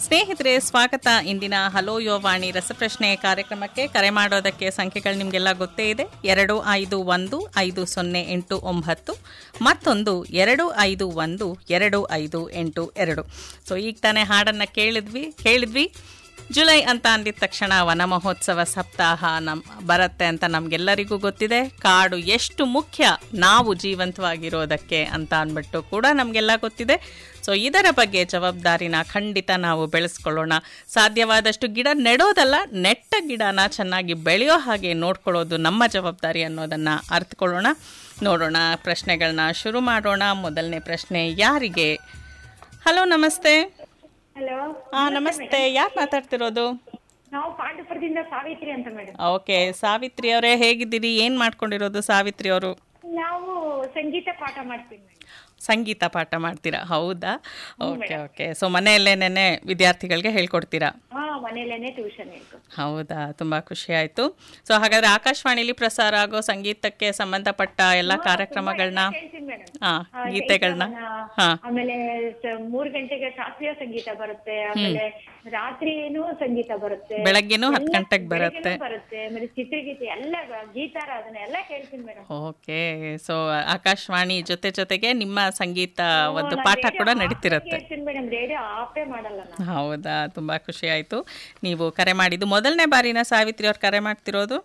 ಸ್ನೇಹಿತರೆ ಸ್ವಾಗತ ಇಂದಿನ ಹಲೋ ಯೋವಾಣಿ ರಸಪ್ರಶ್ನೆ ಕಾರ್ಯಕ್ರಮಕ್ಕೆ ಕರೆ ಮಾಡೋದಕ್ಕೆ ಸಂಖ್ಯೆಗಳು ನಿಮಗೆಲ್ಲ ಗೊತ್ತೇ ಇದೆ ಎರಡು ಐದು ಒಂದು ಐದು ಸೊನ್ನೆ ಎಂಟು ಒಂಬತ್ತು ಮತ್ತೊಂದು ಎರಡು ಐದು ಒಂದು ಎರಡು ಐದು ಎಂಟು ಎರಡು ಸೊ ಈಗ ತಾನೇ ಹಾಡನ್ನು ಕೇಳಿದ್ವಿ ಕೇಳಿದ್ವಿ ಜುಲೈ ಅಂತ ಅಂದಿದ ತಕ್ಷಣ ವನ ಮಹೋತ್ಸವ ಸಪ್ತಾಹ ನಮ್ ಬರುತ್ತೆ ಅಂತ ನಮಗೆಲ್ಲರಿಗೂ ಗೊತ್ತಿದೆ ಕಾಡು ಎಷ್ಟು ಮುಖ್ಯ ನಾವು ಜೀವಂತವಾಗಿರೋದಕ್ಕೆ ಅಂತ ಅಂದ್ಬಿಟ್ಟು ಕೂಡ ನಮಗೆಲ್ಲ ಗೊತ್ತಿದೆ ಸೊ ಇದರ ಬಗ್ಗೆ ಜವಾಬ್ದಾರಿನ ಖಂಡಿತ ನಾವು ಬೆಳೆಸ್ಕೊಳ್ಳೋಣ ಸಾಧ್ಯವಾದಷ್ಟು ಗಿಡ ನೆಡೋದಲ್ಲ ನೆಟ್ಟ ಗಿಡನ ಚೆನ್ನಾಗಿ ಬೆಳೆಯೋ ಹಾಗೆ ನೋಡ್ಕೊಳ್ಳೋದು ನಮ್ಮ ಜವಾಬ್ದಾರಿ ಅನ್ನೋದನ್ನು ಅರ್ಥಕೊಳ್ಳೋಣ ನೋಡೋಣ ಪ್ರಶ್ನೆಗಳನ್ನ ಶುರು ಮಾಡೋಣ ಮೊದಲನೇ ಪ್ರಶ್ನೆ ಯಾರಿಗೆ ಹಲೋ ನಮಸ್ತೆ ಹಲೋ ಹಾ ನಮಸ್ತೆ ಯಾರು ಮಾತಾಡ್ತಿರೋದು ನಾವು ಪಾಂಡವಪುರದಿಂದ ಸಾವಿತ್ರಿ ಅಂತ ಮೇಡಮ್ ಓಕೆ ಸಾವಿತ್ರಿ ಅವರೇ ಹೇಗಿದ್ದೀರಿ ಏನು ಮಾಡ್ಕೊಂಡಿರೋದು ಸಾವಿತ್ರಿ ಅವರು ನಾವು ಸಂಗೀತ ಪಾಠ ಮಾಡ್ತೀವಿ ಮೇಡಮ್ ಸಂಗೀತ ಪಾಠ ಮಾಡ್ತೀರಾ ಹೌದಾ ಓಕೆ ಓಕೆ ಸೊ ಮನೆಯಲ್ಲೇನೆ ವಿದ್ಯಾರ್ಥಿಗಳಿಗೆ ಹೇಳ್ಕೊಡ್ತೀರಾ ಹಾ ಮನೇಲೇನೆ ಟ್ಯೂಷನ್ ಹೇಳ್ಕೊ ಹೌದಾ ತುಂಬ ಖುಷಿ ಆಯಿತು ಸೊ ಹಾಗಾದ್ರೆ ಆಕಾಶವಾಣಿಲಿ ಪ್ರಸಾರ ಆಗೋ ಸಂಗೀತಕ್ಕೆ ಸಂಬಂಧಪಟ್ಟ ಎಲ್ಲ ಕಾರ್ಯಕ್ರಮಗಳನ್ನ ಹೇಳ್ತೀನಿ ಮೇಡಮ್ ಹಾಂ ಗೀತೆಗಳನ್ನ ಹಾಂ ಆಮೇಲೆ ಸ- ಮೂರ್ ಗಂಟೆಗೆ ಶಾಸ್ತ್ರೀಯ ಸಂಗೀತ ಬರುತ್ತೆ ಆಮೇಲೆ ರಾತ್ರಿನೂ ಸಂಗೀತ ಬರುತ್ತೆ ಬೆಳಗ್ಗೆನೂ ಹತ್ತು ಎಲ್ಲ ಗಂಟೆಗೆ ಬರುತ್ತೆ ಬೆಳಗ್ಗೆನೂ ಬರುತ್ತೆ ಆಮೇಲೆ ಚಿತ್ರಗೀತೆ ಎಲ್ಲ ಗೀತಾರಾಧನೆ ಎಲ್ಲ ಕೇಳ್ತೀನಿ ಮೇಡಮ್ ಓಕೆ ಸೊ ಆಕಾಶವಾಣಿ ಜೊತೆ ಜೊತೆಗೆ ನಿಮ್ಮ ಸಂಗೀತ ಒಂದು ಪಾಠ ಕೂಡ ನಡೀತಿರುತ್ತೆ ಕೇಳ್ತೀನಿ ಮೇಡಮ್ ರೇಡಿಯೋ ಆಫೇ ಮಾಡಲ್ಲ ನಾನು ಹೌದಾ ತುಂಬ ಖುಷಿ ಆಯಿತು ನೀವು ಕರೆ ಮಾಡಿದ್ದು ಮೊದಲನೇ ಬಾರಿನ ಸಾವಿತ್ರಿ ಅವ್ರು ಕರೆ ಮಾಡ್ತಿರೋದು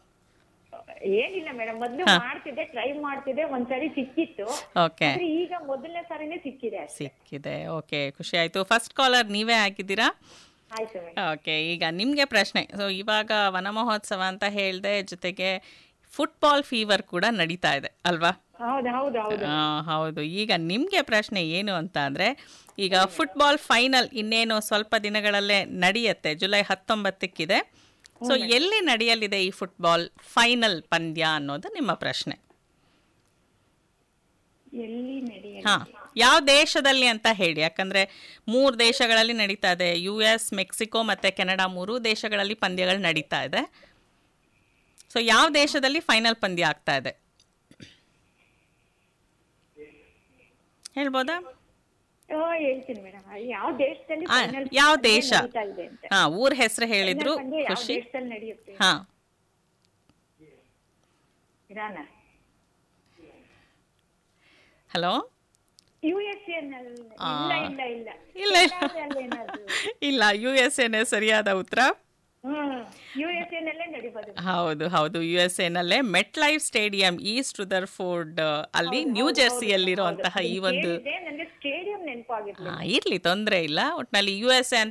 ಏನಿಲ್ಲ ಮೇಡಮ್ ಮೊದ್ಲು ಮಾಡ್ತಿದ್ದೆ ಟ್ರೈ ಮಾಡ್ತಿದ್ದೆ ಒಂದ್ಸರಿ ಸಿಕ್ಕಿತ್ತು ಓಕೆ ಆದ್ರೆ ಈಗ ಮೊದಲನೇ ಸಾರಿನೇ ಸಿಕ್ಕಿದೆ ಅಷ್ಟೇ. ಸಿಕ್ಕಿದೆ ಓಕೆ ಖುಷಿ ಆಯಿತು ಫಸ್ಟ್ ಕಾಲರ್ ನೀವೇ ಹಾಕಿದ್ದೀರಾ ಆಯ್ತು ಮೇಡಮ್ ಓಕೆ ಈಗ ನಿಮಗೆ ಪ್ರಶ್ನೆ ಸೊ ಇವಾಗ ವನ ಮಹೋತ್ಸವ ಅಂತ ಹೇಳಿದೆ ಜೊತೆಗೆ ಫುಟ್ಬಾಲ್ ಫೀವರ್ ಕೂಡ ನಡೀತಾ ಇದೆ ಅಲ್ವಾ ಹೌದು ಹೌದು ಹೌದು ಆ, ಹೌದು ಈಗ ನಿಮಗೆ ಪ್ರಶ್ನೆ ಏನು ಅಂತ ಅಂದರೆ ಈಗ ಫುಟ್ಬಾಲ್ ಫೈನಲ್ ಇನ್ನೇನು ಸ್ವಲ್ಪ ದಿನಗಳಲ್ಲೇ ನಡೆಯುತ್ತೆ ಜುಲೈ ಹತ್ತೊಂಬತ್ತಕ್ಕಿದೆ ಸೊ ಎಲ್ಲಿ ನಡೆಯಲಿದೆ ಈ ಫುಟ್ಬಾಲ್ ಫೈನಲ್ ಪಂದ್ಯ ಅನ್ನೋದು ನಿಮ್ಮ ಪ್ರಶ್ನೆ ಎಲ್ಲಿ ನಡೆಯಲ್ಲ ಹಾ ಯಾವ ದೇಶದಲ್ಲಿ ಅಂತ ಹೇಳಿ ಯಾಕಂದ್ರೆ ಮೂರು ದೇಶಗಳಲ್ಲಿ ನಡೀತಾ ಇದೆ ಯು ಎಸ್ ಮೆಕ್ಸಿಕೋ ಮತ್ತೆ ಕೆನಡಾ ಮೂರು ದೇಶಗಳಲ್ಲಿ ಪಂದ್ಯಗಳು ನಡೀತಾ ಇದೆ ಸೊ ಯಾವ ದೇಶದಲ್ಲಿ ಫೈನಲ್ ಪಂದ್ಯ ಆಗ್ತಾ ಇದೆ ಹೇಳ್ಬೋದಾ ಓ ಹೇಳ್ತೀನಿ ಮೇಡಮ್ ಯಾವ ದೇಶದಲ್ಲಿ ಆ, final ಯಾವ ಪಂದ್ಯ ದೇಶ ನಡೀತಾ ಇದೆ ಅಂತ ಹಾ ಊರ್ ಹೆಸರು ಹೇಳಿದ್ರು Final ಪಂದ್ಯ ಯಾವ ಖುಷಿ ದೇಶದಲ್ಲಿ ನಡೆಯುತ್ತೆ ಹಾ ಇರಾನ ಹಲೋ ಯು ಎಸ್ ಇಲ್ಲ ಇಲ್ಲ ಇಲ್ಲ ಇಲ್ಲ ಕೆನಡಾದಲ್ಲಿ ಏನಾದ್ರು ಇಲ್ಲ ಯು ಎಸ್ ಎನೇ ಸರಿಯಾದ ಉತ್ತರ ಹ್ಮ್ ಯು ಎಸ್ ನಲ್ಲೇ ನಡಿಬೋದು ಹೌದು ಹೌದು ಯು ಎಸ್ ಎನಲ್ಲೇ MetLife stadium East Rutherford ಅಲ್ಲಿ ನ್ಯೂ ಜೆರ್ಸಿಯಲ್ಲಿರುವಂತಹ ಈ ಒಂದು ಕೇಳಿದೆ ನನಗೆ ಸ್ಟೇಡಿಯಂ ನೆನಪಾಗಿರ್ಲಿಲ್ಲ ಆ, ಇರ್ಲಿ ತೊಂದರೆ ಇಲ್ಲ ಒಟ್ನಲ್ಲಿ ಯು ಎಸ್ ಎ ಅಂತ